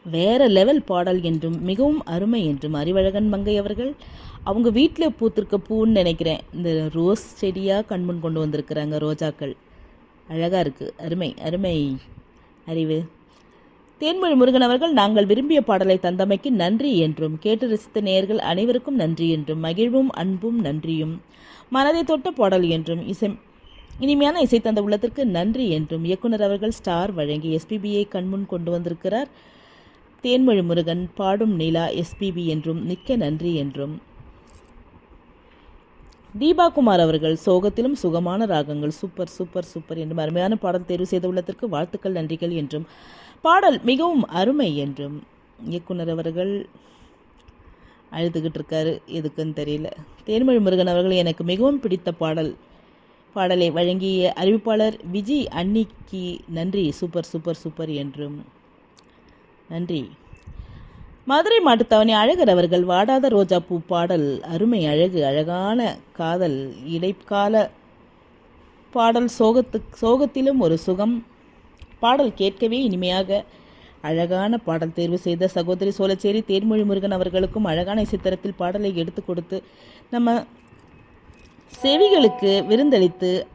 வேற லெவல் பாடல் என்றும் மிகவும் அருமை என்றும் அறிவழகன் மங்கை அவர்கள் அவங்க வீட்டில் பூத்திருக்க பூன்னு நினைக்கிறேன் இந்த ரோஸ் செடியாக கண்முன் கொண்டு வந்திருக்கிறாங்க ரோஜாக்கள் அழகாக இருக்குது அருமை அருமை அறிவு தேன்மொழி முருகன் அவர்கள் நாங்கள் விரும்பிய பாடலை தந்தமைக்கு நன்றி என்றும் கேட்டு ரசித்த நேயர்கள் அனைவருக்கும் நன்றி என்றும் மகிழ்வும் அன்பும் நன்றியும் மனதை தொட்ட பாடல் என்றும் இசை இனிமையான இசை தந்த உள்ளத்திற்கு நன்றி என்றும் இயக்குனர் அவர்கள் ஸ்டார் வழங்கி எஸ்பிபியை கண்முன் கொண்டு வந்திருக்கிறார் தேன்மொழி முருகன் பாடும் நிலா எஸ்பிபி என்றும் மிக்க நன்றி என்றும் தீபா குமார் அவர்கள் சோகத்திலும் சுகமான ராகங்கள் சூப்பர் சூப்பர் சூப்பர் என்றும் அருமையான பாடல் தேர்வு செய்த உள்ளதற்கு வாழ்த்துக்கள் நன்றிகள் என்றும் பாடல் மிகவும் அருமை என்றும் இயக்குனர் அவர்கள் அழுதுகிட்டு இருக்காரு எதுக்குன்னு தெரியல தேன்மொழி முருகன் அவர்கள் எனக்கு மிகவும் பிடித்த பாடல் பாடலை வழங்கிய அறிவிப்பாளர் விஜி அன்னிக்கு நன்றி சூப்பர் சூப்பர் சூப்பர் என்றும் நன்றி மதுரை மாட்டுத்தாவணி அழகர் அவர்கள் வாடாத ரோஜா பூ பாடல் அருமை அழகு அழகான காதல் இடைக்கால பாடல் சோகத்து சோகத்திலும் ஒரு சுகம் பாடல் கேட்கவே இனிமையாக அழகான பாடல் தேர்வு செய்த சகோதரி சோழச்சேரி தேன்மொழி முருகன் அவர்களுக்கும் அழகான இசைத்தரத்தில் பாடலை எடுத்து கொடுத்து நம்ம செவிகளுக்கு விருந்தளித்து